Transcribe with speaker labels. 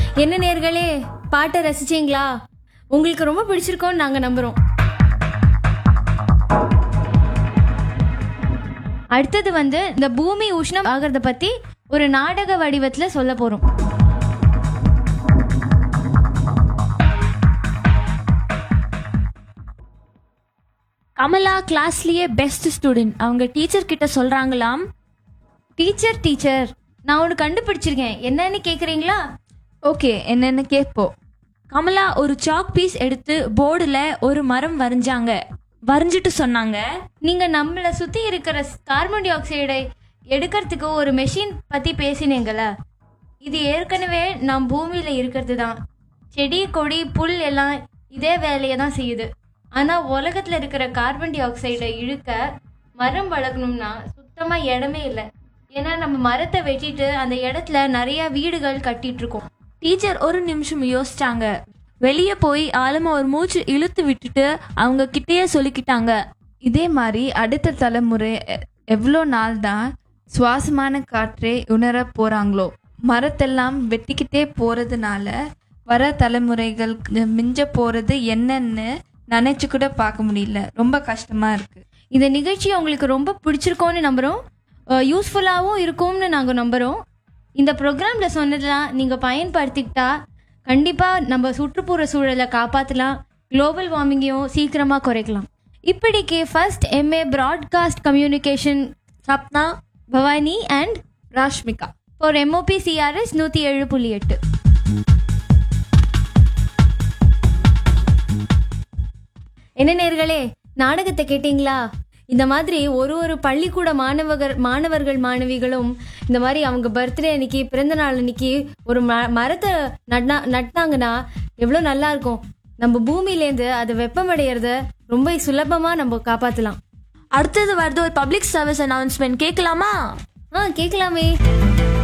Speaker 1: என்ன நேர்களே பாட்டை ரசிச்சீங்களா உங்களுக்கு ரொம்ப பிடிச்சிருக்கோன்னு நாங்கள் நம்புகிறோம் அடுத்தது வந்து இந்த பூமி உஷ்ணம் ஆகிறத பற்றி ஒரு நாடக வடிவத்தில் சொல்ல போகிறோம்
Speaker 2: கமலா கிளாஸ்லயே பெஸ்ட் ஸ்டூடெண்ட் அவங்க டீச்சர் கிட்ட சொல்றாங்களாம்
Speaker 1: டீச்சர் டீச்சர் நான் ஒன்று கண்டுபிடிச்சிருக்கேன் என்னன்னு கேட்குறீங்களா
Speaker 2: ஓகே என்னன்னு கேட்போம் கமலா ஒரு சாக் பீஸ் எடுத்து போர்டுல ஒரு மரம் வரைஞ்சாங்க வரைஞ்சிட்டு சொன்னாங்க
Speaker 1: நீங்கள் நம்மளை சுற்றி இருக்கிற கார்பன் டை ஆக்சைடை எடுக்கிறதுக்கு ஒரு மெஷின் பற்றி பேசினீங்கள இது ஏற்கனவே நம் பூமியில் இருக்கிறது தான் செடி கொடி புல் எல்லாம் இதே வேலையை தான் செய்யுது ஆனால் உலகத்தில் இருக்கிற கார்பன் டை ஆக்சைடை இழுக்க மரம் வளர்க்கணும்னா சுத்தமாக இடமே இல்லை ஏன்னா நம்ம மரத்தை வெட்டிட்டு அந்த இடத்துல நிறைய வீடுகள் கட்டிட்டு இருக்கோம்
Speaker 2: டீச்சர் ஒரு நிமிஷம் யோசிச்சாங்க வெளியே போய் ஆழமா ஒரு மூச்சு இழுத்து விட்டுட்டு அவங்க கிட்டேயே சொல்லிக்கிட்டாங்க
Speaker 3: இதே மாதிரி அடுத்த தலைமுறை எ- எவ்வளோ நாள் தான் சுவாசமான காற்றே உணர போகிறாங்களோ மரத்தெல்லாம் வெட்டிக்கிட்டே போகிறதுனால வர தலைமுறைகள் மிஞ்ச போகிறது என்னன்னு நினச்சி கூட பார்க்க முடியல ரொம்ப கஷ்டமாக இருக்குது
Speaker 1: இந்த நிகழ்ச்சி உங்களுக்கு ரொம்ப பிடிச்சிருக்கோன்னு நம்புகிறோம் யூஸ்ஃபுல்லாகவும் இருக்கும்னு நாங்கள் நம்புகிறோம் இந்த ப்ரோக்ராமில் சொன்னதெல்லாம் நீங்கள் பயன்படுத்திக்கிட்டா கண்டிப்பாக நம்ம சுற்றுப்புற சூழலை காப்பாற்றலாம் குளோபல் வார்மிங்கையும் சீக்கிரமாக குறைக்கலாம் இப்படிக்கு first MA broadcast communication Sapna Bhavani and
Speaker 3: Rashmika
Speaker 1: for MOP CRS நூற்றி ஏழு புள்ளி எட்டு என்ன நேர்களே நாடகத்தை கேட்டிங்களா இந்த மாதிரி ஒரு ஒரு பள்ளிக்கூட மாணவர்கள் மாணவர்கள் மாணவிகளும் இந்த மாதிரி அவங்க பர்த்டே அன்னைக்கு பிறந்த நாள் அன்னைக்கு ஒரு ம மரத்தை நட்னா நட்டாங்கன்னா எவ்வளோ நல்லா இருக்கும் நம்ம பூமியிலேருந்து அதை வெப்பமடைகிறத ரொம்ப சுலபமாக நம்ம காப்பாற்றலாம்
Speaker 2: அடுத்தது வருது ஒரு பப்ளிக் சர்வீஸ் அனௌன்ஸ்மெண்ட் கேட்கலாமா
Speaker 1: ஆ கேட்கலாமே